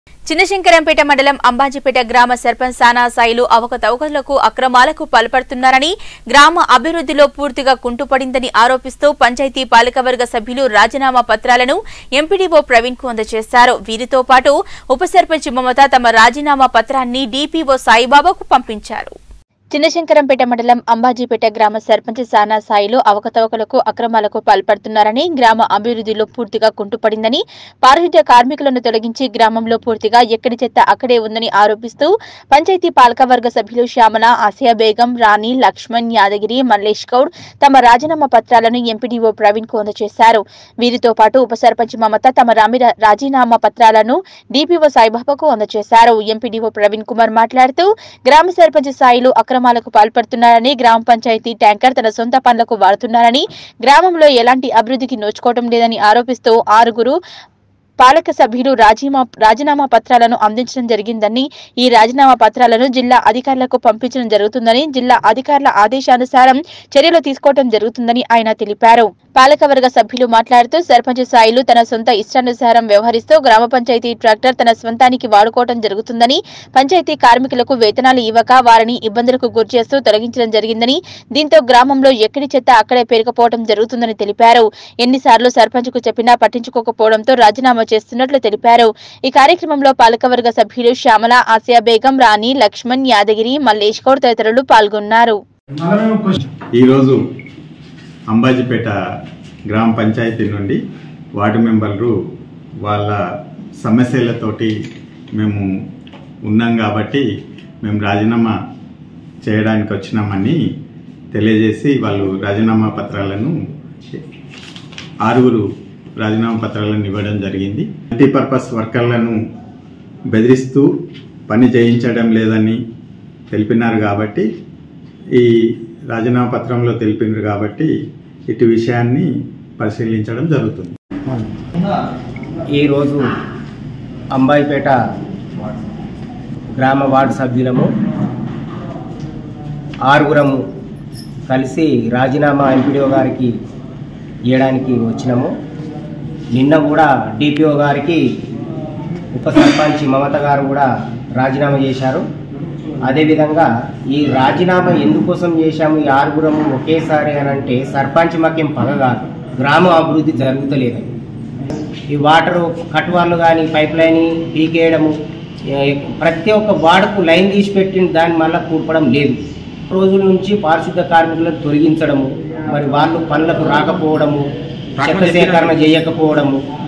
చిన్నశంకరంపేట మండలం అంబాజీపేట గ్రామ సర్పంచ్ సానా సాయిలు అవకతవకలకు అక్రమాలకు పాల్పడుతున్నారని గ్రామ అభివృద్ధిలో పూర్తిగా కుంటుపడిందని ఆరోపిస్తూ పంచాయతీ పాలకవర్గ సభ్యులు రాజీనామా పత్రాలను ఎంపీడీఓ ప్రవీణ్ కు అందజేశారు వీరితో పాటు ఉప సర్పంచ్ మమత తమ రాజీనామా పత్రాన్ని డీపీఓ సాయిబాబాకు పంపించారు చిన్నశంకరంపేట మండలం అంబాజీపేట గ్రామ సర్పంచ్ సానా సాయిలు అవకతవకలకు అక్రమాలకు పాల్పడుతున్నారని గ్రామ అభివృద్ధిలో పూర్తిగా కుంటుపడిందని పారిశుద్ధ్య కార్మికులను తొలగించి గ్రామంలో పూర్తిగా ఎక్కడి చెత్త అక్కడే ఉందని ఆరోపిస్తూ పంచాయతీ పాలకవర్గ సభ్యులు శ్యామల ఆసియా బేగం రాణి లక్ష్మణ్ యాదగిరి మల్లేష్ గౌడ్ తమ రాజీనామా పత్రాలను ఎంపీడీఓ ప్రవీణ్ కు అందజేశారు వీరితో పాటు ఉప సర్పంచ్ మమత తమ రామి రాజీనామా పత్రాలను డీపీఓ సాయిబాబాకు అందజేశారు ఎంపీడీఓ ప్రవీణ్ కుమార్ మాట్లాడుతూ గ్రామ సర్పంచ్ సాయిలు అక్రమాలకు పాల్పడుతున్నారని గ్రామ పంచాయతీ ట్యాంకర్ తన సొంత పనులకు వాడుతున్నారని గ్రామంలో ఎలాంటి అభివృద్ధికి నోచుకోవడం లేదని ఆరోపిస్తూ ఆరుగురు పాలక సభ్యులు రాజీమా రాజీనామా పత్రాలను అందించడం జరిగిందని ఈ రాజీనామా పత్రాలను జిల్లా అధికారులకు పంపించడం జరుగుతుందని జిల్లా అధికారుల ఆదేశానుసారం చర్యలు తీసుకోవడం జరుగుతుందని ఆయన తెలిపారు పాలకవర్గ సభ్యులు మాట్లాడుతూ సర్పంచ్ సాయిలు తన సొంత ఇష్టానుసారం వ్యవహరిస్తూ గ్రామ పంచాయతీ ట్రాక్టర్ తన స్వంతానికి వాడుకోవడం జరుగుతుందని పంచాయతీ కార్మికులకు వేతనాలు ఇవ్వక వారిని ఇబ్బందులకు గురిచేస్తూ తొలగించడం జరిగిందని దీంతో గ్రామంలో ఎక్కడి చెత్త అక్కడే పేరుకుపోవడం జరుగుతుందని తెలిపారు ఎన్నిసార్లు సర్పంచ్ కు చెప్పినా పట్టించుకోకపోవడంతో రాజీనామా చేస్తున్నట్లు తెలిపారు ఈ కార్యక్రమంలో పాలకవర్గ సభ్యులు శ్యామల ఆసియా బేగం రాణి లక్ష్మణ్ యాదగిరి మల్లేష్ గౌడ్ తదితరులు పాల్గొన్నారు మనమేమో క్వశ్చన్ ఈరోజు అంబాజీపేట గ్రామ పంచాయతీ నుండి వార్డు మెంబర్లు వాళ్ళ సమస్యలతోటి మేము ఉన్నాం కాబట్టి మేము రాజీనామా చేయడానికి వచ్చినామని తెలియజేసి వాళ్ళు రాజీనామా పత్రాలను ఆరుగురు రాజీనామా పత్రాలను ఇవ్వడం జరిగింది మల్టీపర్పస్ వర్కర్లను బెదిరిస్తూ పని చేయించడం లేదని తెలిపినారు కాబట్టి ఈ రాజీనామా పత్రంలో తెలిపినారు కాబట్టి ఇటు విషయాన్ని పరిశీలించడం జరుగుతుంది ఈరోజు అంబాయిపేట గ్రామ వార్డు సభ్యులము ఆరుగురము కలిసి రాజీనామా ఎంపీడీఓ గారికి ఇవ్వడానికి వచ్చినాము నిన్న కూడా డిపిఓ గారికి ఉప సర్పంచ్ మమత గారు కూడా రాజీనామా చేశారు అదేవిధంగా ఈ రాజీనామా ఎందుకోసం చేశాము ఈ ఆరుగురము ఒకేసారి అని అంటే సర్పంచ్ మాకేం పగ కాదు గ్రామ అభివృద్ధి జరుగుతలేదని ఈ వాటర్ కట్ వాళ్ళు కానీ పైప్ లైన్ పీకేయడము ఏ, ప్రతి ఒక్క వార్డుకు లైన్ తీసి పెట్టిన దాన్ని మళ్ళీ కూర్పడం లేదు రోజుల నుంచి పారిశుద్ధ కార్మికులను తొలగించడము మరి వాళ్ళు పనులకు రాకపోవడము చెత్త సేకరణ చేయకపోవడము